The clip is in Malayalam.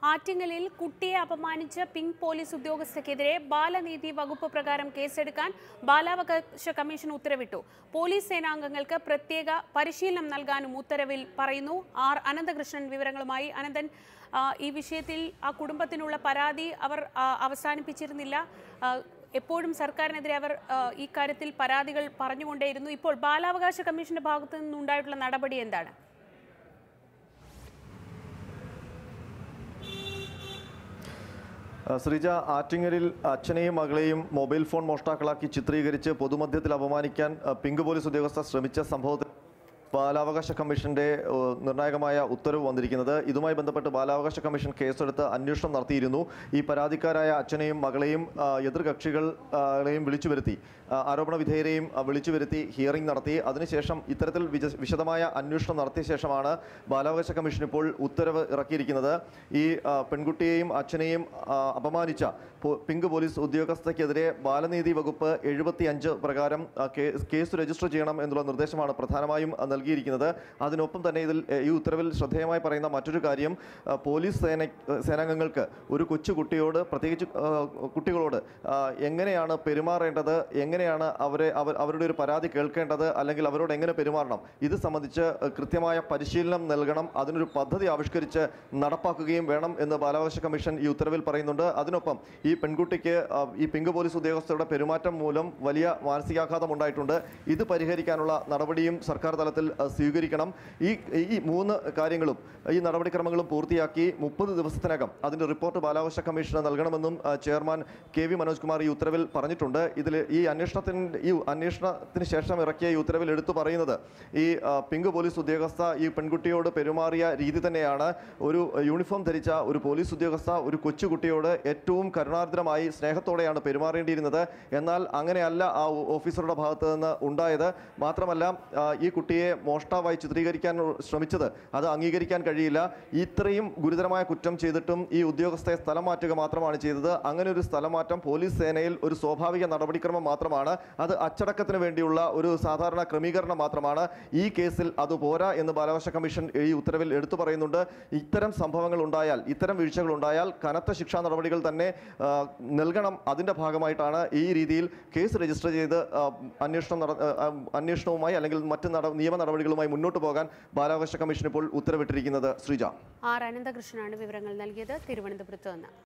ആറ്റിങ്ങലിൽ കുട്ടിയെ അപമാനിച്ച പിങ്ക് പോലീസ് ഉദ്യോഗസ്ഥയ്ക്കെതിരെ ബാലനീതി വകുപ്പ് പ്രകാരം കേസെടുക്കാൻ ബാലാവകാശ കമ്മീഷൻ ഉത്തരവിട്ടു പോലീസ് സേനാംഗങ്ങൾക്ക് പ്രത്യേക പരിശീലനം നൽകാനും ഉത്തരവിൽ പറയുന്നു ആർ അനന്തകൃഷ്ണൻ വിവരങ്ങളുമായി അനന്തൻ ആ, ഈ വിഷയത്തിൽ ആ കുടുംബത്തിനുള്ള പരാതി അവർ ആ, അവസാനിപ്പിച്ചിരുന്നില്ല ആ, എപ്പോഴും സർക്കാരിനെതിരെ അവർ ആ, ഈ കാര്യത്തിൽ പരാതികൾ പറഞ്ഞുകൊണ്ടേയിരുന്നു ഇപ്പോൾ ബാലാവകാശ കമ്മീഷന്റെ ഭാഗത്തു നിന്നുണ്ടായിട്ടുള്ള നടപടി എന്താണ് ആ, ശ്രീജ ആറ്റിങ്ങലിൽ അച്ഛനെയും മകളെയും മൊബൈൽ ഫോൺ മോഷ്ടാക്കളാക്കി ചിത്രീകരിച്ച് പൊതുമധ്യത്തിൽ അപമാനിക്കാൻ ആ, പിങ്ക് പോലീസ് ഉദ്യോഗസ്ഥർ ശ്രമിച്ച സംഭവത്തിൽ ബാലാവകാശ കമ്മീഷന്റെ ഏ, നിർണായകമായ ഉത്തരവ് വന്നിരിക്കുന്നത് ഇതുമായി ബന്ധപ്പെട്ട് ബാലാവകാശ കമ്മീഷൻ കേസെടുത്ത് അന്വേഷണം നടത്തിയിരുന്നു ഈ പരാതിക്കാരായ അച്ഛനെയും മകളെയും ആ, എതിർകക്ഷികളെയും വിളിച്ചു വരുത്തി ആ, ആരോപണ വിധേയരെയും ആ, വിളിച്ചു വരുത്തി ഹിയറിംഗ് നടത്തി അതിനുശേഷം ഇത്തരത്തിൽ വിജ- വിശദമായ അന്വേഷണം നടത്തിയ ശേഷമാണ് ബാലാവകാശ കമ്മീഷൻ ഇപ്പോൾ ഉത്തരവ് ഇറക്കിയിരിക്കുന്നത് ഈ ആ, പെൺകുട്ടിയെയും അച്ഛനെയും ആ, അപമാനിച്ച പോ- പിങ്ക് പോലീസ് ഉദ്യോഗസ്ഥയ്ക്കെതിരെ ബാലനീതി വകുപ്പ് എഴുപത്തി അഞ്ച് പ്രകാരം ആ, കേ- കേസ് രജിസ്റ്റർ ചെയ്യണം എന്നുള്ള നിർദ്ദേശമാണ് പ്രധാനമായും ആ, നൽകിയിരിക്കുന്നത് അതിനൊപ്പം തന്നെ ഇതിൽ എ, ഈ ഉത്തരവിൽ ശ്രദ്ധേയമായി പറയുന്ന മറ്റൊരു കാര്യം ആ, പോലീസ് സേന സേനാംഗങ്ങൾക്ക് ഒരു കൊച്ചു കുട്ടിയോട് പ്രത്യേകിച്ച് ആ, കുട്ടികളോട് ആ, എങ്ങനെയാണ് പെരുമാറേണ്ടത് എങ്ങനെയാണ് അവരെ അവർ അവരുടെ ഒരു പരാതി കേൾക്കേണ്ടത് അല്ലെങ്കിൽ അവരോട് എങ്ങനെ പെരുമാറണം ഇത് സംബന്ധിച്ച് കൃത്യമായ പരിശീലനം നൽകണം അതിനൊരു പദ്ധതി ആവിഷ്കരിച്ച് നടപ്പാക്കുകയും വേണം എന്ന് ബാലാവകാശ കമ്മീഷൻ ഈ ഉത്തരവിൽ പറയുന്നുണ്ട് അതിനൊപ്പം ഈ പെൺകുട്ടിക്ക് ആ, ഈ പിങ്ക് പോലീസ് ഉദ്യോഗസ്ഥരുടെ പെരുമാറ്റം മൂലം വലിയ മാനസികാഘാതം ഉണ്ടായിട്ടുണ്ട് ഇത് പരിഹരിക്കാനുള്ള നടപടിയും സർക്കാർ തലത്തിൽ ആ, സ്വീകരിക്കണം ഈ ഈ മൂന്ന് കാര്യങ്ങളും ഈ നടപടിക്രമങ്ങളും പൂർത്തിയാക്കി മുപ്പത് ദിവസത്തിനകം അതിന്റെ റിപ്പോർട്ട് ബാലാവകാശ കമ്മീഷന് നൽകണമെന്നും ആ, chairman K V Manoj Kumar ഈ ഉത്തരവിൽ പറഞ്ഞിട്ടുണ്ട് ഇതിൽ ഈ അന്വേഷണത്തിന് ഈ അന്വേഷണത്തിന് ശേഷം ഇറക്കിയ ഈ ഉത്തരവിൽ എടുത്തു പറയുന്നത് ഈ ആ, പിങ്ക് പോലീസ് ഉദ്യോഗസ്ഥ ഈ പെൺകുട്ടിയോട് പെരുമാറിയ രീതി തന്നെയാണ് ഒരു യൂണിഫോം ധരിച്ച ഒരു പോലീസ് ഉദ്യോഗസ്ഥ ഒരു കൊച്ചുകുട്ടിയോട് ഏറ്റവും കരുണാർദ്രമായി സ്നേഹത്തോടെയാണ് പെരുമാറേണ്ടിയിരുന്നത് എന്നാൽ അങ്ങനെയല്ല ആ ഓ- ഓഫീസറുടെ ഭാഗത്ത് നിന്ന് ഉണ്ടായത് മാത്രമല്ല ആ, ഈ കുട്ടിയെ മോഷ്ടാവായി ചിത്രീകരിക്കാൻ ശ്രമിച്ചത് അത് അംഗീകരിക്കാൻ കഴിയില്ല ഇത്രയും ഗുരുതരമായ കുറ്റം ചെയ്തിട്ടും ഈ ഉദ്യോഗസ്ഥയെ സ്ഥലം മാറ്റുക മാത്രമാണ് ചെയ്തത് അങ്ങനെ ഒരു സ്ഥലം മാറ്റം പോലീസ് സേനയിൽ ഒരു സ്വാഭാവിക നടപടിക്രമം മാത്രമാണ് അത് അച്ചടക്കത്തിന് വേണ്ടിയുള്ള ഒരു സാധാരണ ക്രമീകരണം മാത്രമാണ് ഈ കേസിൽ അത് പോരാ എന്ന് ബാലാവകാശ കമ്മീഷൻ ഈ ഉത്തരവിൽ എടുത്തു പറയുന്നുണ്ട് ഇത്തരം സംഭവങ്ങൾ ഉണ്ടായാൽ ഇത്തരം വീഴ്ചകൾ ഉണ്ടായാൽ കനത്ത ശിക്ഷാ നടപടികൾ തന്നെ ആ, നൽകണം അതിന്റെ ഭാഗമായിട്ടാണ് ഈ രീതിയിൽ കേസ് രജിസ്റ്റർ ചെയ്ത് ആ, അന്വേഷണം നട ആ, അന്വേഷണവുമായി അല്ലെങ്കിൽ മറ്റ് നട നിയമ നടപടികളുമായി മുന്നോട്ട് പോകാൻ ബാലാവകാശ കമ്മീഷൻ ഇപ്പോൾ ഉത്തരവിട്ടിരിക്കുന്നത് ശ്രീജ ആർ അനന്തകൃഷ്ണനാണ് വിവരങ്ങൾ നൽകിയത് തിരുവനന്തപുരത്ത് നിന്ന്